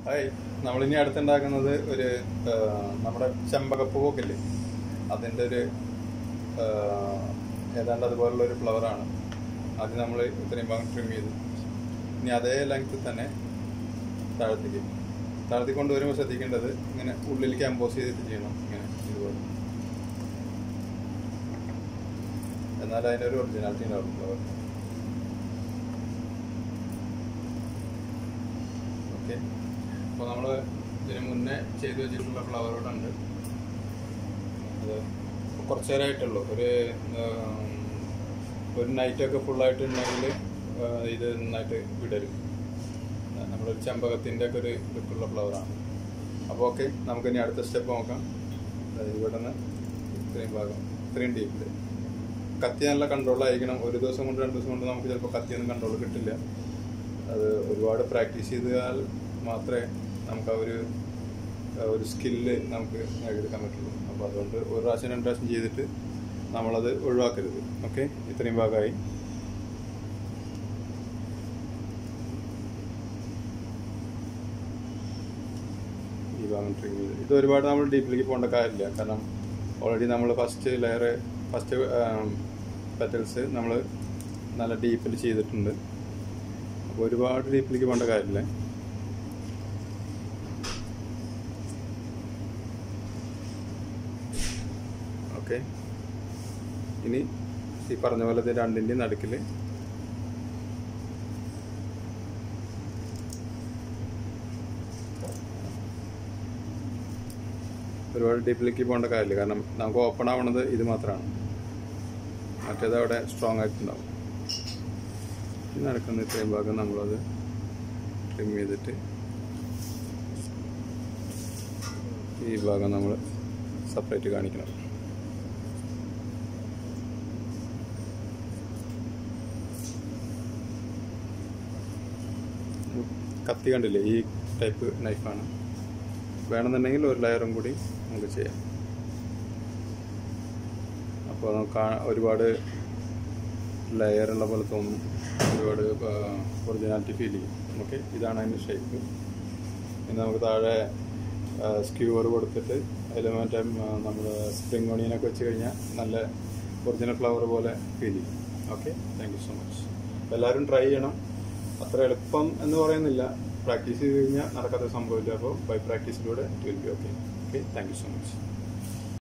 hi നമ്മളിനി അടുത്തുണ്ടാക്കുന്നത് ഒരു ആ, നമ്മുടെ ചെമ്പകപ്പൂവൊക്കില്ലേ അതിൻ്റെ ഒരു ആ, ഏതാണ്ട് അതുപോലുള്ള ഒരു ഫ്ലവറാണ് അത് നമ്മൾ ഇത്രയും ഭാഗം ട്രിം ചെയ്തു ഇനി അതേ ലെങ്ത്തിൽ തന്നെ താഴത്തേക്ക് താഴത്തേക്ക് കൊണ്ടുവരുമ്പോൾ ശ്രദ്ധിക്കേണ്ടത് ഇങ്ങനെ ഉള്ളിലേക്ക് എംബോസ് ചെയ്തിട്ട് ചെയ്യണം ഇങ്ങനെ ഇതുപോലെ എന്നാൽ അതിൻ്റെ ഒരു ഒറിജിനാലിറ്റി ഉണ്ടാവും ഫ്ലവർ ഓക്കെ അപ്പോൾ നമ്മൾ ഇതിന് മുന്നേ ചെയ്തു വെച്ചിട്ടുള്ള ഫ്ലവർ ഇവിടെ ഉണ്ട് അത് കുറച്ച് നേരമായിട്ടുള്ളൂ ഒരു ഉം, ഒരു നൈറ്റൊക്കെ ഫുള്ളായിട്ടുണ്ടെങ്കിൽ ഇത് നന്നായിട്ട് വിടരും നമ്മളൊരു ചെമ്പകത്തിൻ്റെ ഒക്കെ ഒരു ലുക്കുള്ള ഫ്ലവറാണ് അപ്പോൾ ഓക്കെ നമുക്ക് ഇനി അടുത്ത സ്റ്റെപ്പ് നോക്കാം അതായത് ഇവിടെ നിന്ന് ഇത്രയും ഭാഗം ഇത്രയും ഡീപ്പിൽ കത്തി നല്ല കൺട്രോളായിരിക്കണം ഒരു ദിവസം കൊണ്ട് രണ്ട് ദിവസം കൊണ്ട് നമുക്ക് ചിലപ്പോൾ കത്തിയൊന്നും കൺട്രോൾ കിട്ടില്ല അത് ഒരുപാട് പ്രാക്ടീസ് ചെയ്താൽ മാത്രമേ നമുക്ക് ആ ഒരു ആ ഒരു സ്കില്ല് നമുക്ക് നേടിയെടുക്കാൻ പറ്റുള്ളൂ അപ്പോൾ അതുകൊണ്ട് ഒരു പ്രാവശ്യം രണ്ട് പ്രാവശ്യം ചെയ്തിട്ട് നമ്മളത് ഒഴിവാക്കരുത് ഓക്കെ ഇത്രയും ഭാഗമായി ഈ ഭാഗം ട്രിം ചെയ്ത് ഇത് ഒരുപാട് നമ്മൾ ഡീപ്പിലേക്ക് പോകേണ്ട കാര്യമില്ല കാരണം ഓൾറെഡി നമ്മൾ ഫസ്റ്റ് ലെയർ ഫസ്റ്റ് പെറ്റൽസ് നമ്മൾ നല്ല ഡീപ്പിൽ ചെയ്തിട്ടുണ്ട് അപ്പോൾ ഒരുപാട് ഡീപ്പിലേക്ക് പോകേണ്ട കാര്യമില്ല ഓക്കെ ഇനി ഈ പറഞ്ഞ പോലെ ഇത് രണ്ടിൻ്റെയും നടുക്കിൽ ഒരുപാട് ഡീപ്പിലേക്ക് പോകേണ്ട കാര്യമില്ല കാരണം നമുക്ക് ഓപ്പൺ ആവണത് ഇത് മാത്രമാണ് മറ്റേത് അവിടെ സ്ട്രോങ് ആയിട്ടുണ്ടാവും ഈ നടക്കുന്ന ഇത്രയും ഭാഗം നമ്മളത് ട്രിം ചെയ്തിട്ട് ഈ ഭാഗം നമ്മൾ സെപ്പറേറ്റ് കാണിക്കണം കത്തി കണ്ടില്ലേ ഈ ടൈപ്പ് നൈഫാണ് വേണമെന്നുണ്ടെങ്കിൽ ഒരു ലെയറും കൂടി നമുക്ക് ചെയ്യാം അപ്പോൾ നമുക്ക് ആ- ഒരുപാട് ലെയറുള്ള പോലെ തോന്നും ഒരുപാട് ഒറിജിനാലിറ്റി ഫീൽ ചെയ്യും ഓക്കെ ഇതാണ് അതിൻ്റെ ഷേപ്പ് ഇനി നമുക്ക് താഴെ സ്ക്യൂവർ കൊടുത്തിട്ട് അതിൽ മറ്റേ നമ്മൾ സ്പ്രിംഗ് ഓണിയനൊക്കെ വെച്ച് കഴിഞ്ഞാൽ നല്ല ഒറിജിനൽ ഫ്ലവർ പോലെ ഫീൽ ചെയ്യും okay thank you so much അപ്പോൾ എല്ലാവരും ട്രൈ ചെയ്യണം അത്ര എളുപ്പം എന്ന് പറയുന്നില്ല പ്രാക്ടീസ് ചെയ്ത് കഴിഞ്ഞാൽ നടക്കാത്ത സംഭവമില്ല അപ്പോൾ ബൈ പ്രാക്ടീസിലൂടെ it will be okay okay thank you so much